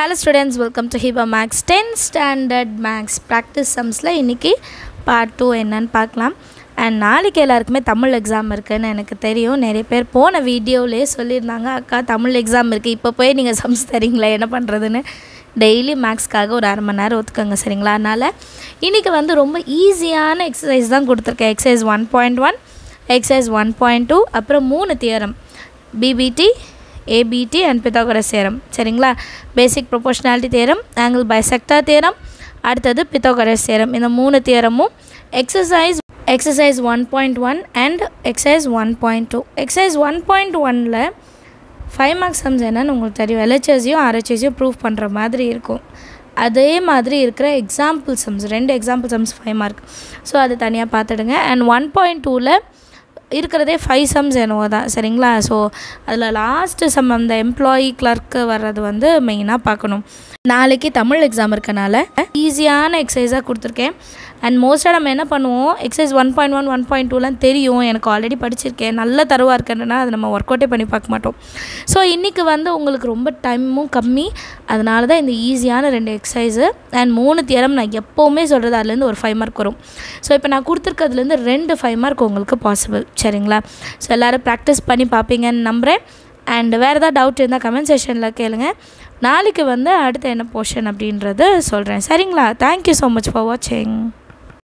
hello students welcome to Hiba maths tenth standard maths practice சம்ஸில் இன்றைக்கி part two என்னன்னு பார்க்கலாம் அண்ட் நாளைக்கு எல்லாருக்குமே தமிழ் எக்ஸாம் இருக்குதுன்னு எனக்கு தெரியும் நிறைய பேர் போன வீடியோவிலே சொல்லியிருந்தாங்க அக்கா தமிழ் எக்ஸாம் இருக்குது இப்போ போய் நீங்கள் சம்ஸ் தரீங்களா என்ன பண்ணுறதுன்னு டெய்லி மேக்ஸ்க்காக ஒரு அரை மணி நேரம் ஒத்துக்கோங்க சரிங்களா அதனால் இன்றைக்கி வந்து ரொம்ப ஈஸியான எக்ஸசைஸ் தான் கொடுத்துருக்கேன் exercise one point one exercise one point two அப்புறம் மூணு theorem BPT ABT and Pythagoras theorem சரிங்களா basic proportionality theorem angle bisector theorem அடுத்தது பித்தாகரஸ் தேரம் இந்த மூணு தேரமும் exercise exercise one point one and exercise one point two exercise one point ஒனில் five marks sums என்னன்னு உங்களுக்கு தெரியும் எல்ஹெச்எஸையும் ஆர்ஹெச்எஸையும் ப்ரூவ் பண்ணுற மாதிரி இருக்கும் அதே மாதிரி இருக்கிற எக்ஸாம்பிள் சம்ஸ் ரெண்டு example sums five mark so அது தனியாக பார்த்துடுங்க அண்ட் ஒன் பாயிண்ட் டூவில் இருக்கிறதே ஃபைவ் சம்ஸ் என்னவோ தான் சரிங்களா ஸோ அதில் லாஸ்ட்டு சம் அந்த எம்ப்ளாயி கிளர்க்கு வர்றது வந்து மெயினாக பார்க்கணும் நாளைக்கு தமிழ் எக்ஸாம் இருக்கனால ஈஸியான எக்ஸசைஸாக கொடுத்துருக்கேன் அண்ட் மோஸ்ட்டாக நம்ம என்ன பண்ணுவோம் exercise one point one one point டூலாம் தெரியும் எனக்கு ஆல்ரெடி படிச்சிருக்கேன் நல்ல தருவாக இருக்கேன்னா அதை நம்ம ஒர்க் அவுட்டே பண்ணி பார்க்க மாட்டோம் ஸோ இன்றைக்கி வந்து உங்களுக்கு ரொம்ப டைமும் கம்மி அதனால தான் இந்த ஈஸியான ரெண்டு எக்ஸசைஸு அண்ட் மூணு தியரம் நான் எப்போவுமே சொல்கிறது அதுலேருந்து ஒரு ஃபைவ் மார்க் வரும் ஸோ இப்போ நான் கொடுத்துருக்கிறதுலேருந்து ரெண்டு ஃபைவ் மார்க் உங்களுக்கு பாசிபிள் சரிங்களா ஸோ எல்லோரும் ப்ராக்டிஸ் பண்ணி பார்ப்பீங்கன்னு நம்புகிறேன் அண்ட் வேறு ஏதாவது டவுட் இருந்தால் கமெண்ட் செஷனில் கேளுங்க நாளைக்கு வந்து அடுத்த என்ன போர்ஷன் அப்படின்றது சொல்கிறேன் சரிங்களா தேங்க்யூ ஸோ மச் ஃபார் வாட்சிங்